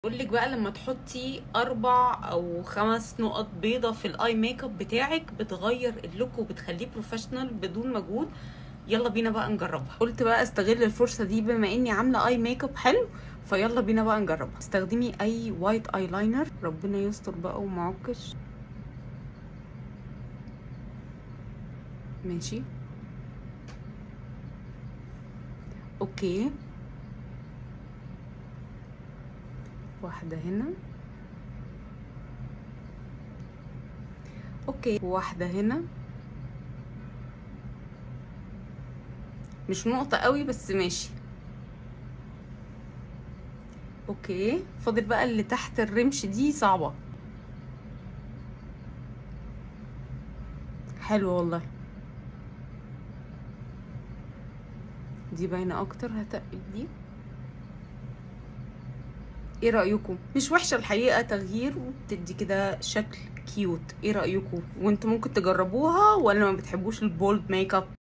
بقول لك بقى لما تحطي اربع او خمس نقط بيضة في الاي ميك اب بتاعك بتغير اللوك وبتخليه بروفيشنال بدون مجهود يلا بينا بقى نجربها قلت بقى استغل الفرصة دي بما اني عاملة اي ميك اب حلو فيلا بينا بقى نجربها استخدمي اي وايت اي لاينر ربنا يستر بقى ومعكش ماشي اوكي واحدة هنا اوكي واحدة هنا مش نقطة قوي بس ماشي اوكي فاضل بقى اللي تحت الرمش دي صعبة حلو والله دي باينة اكتر هتقل دي ايه رأيكم مش وحشة الحقيقة تغيير وبتدي كده شكل كيوت ايه رأيكم وانتوا ممكن تجربوها ولا ما بتحبوش البولد ميك اب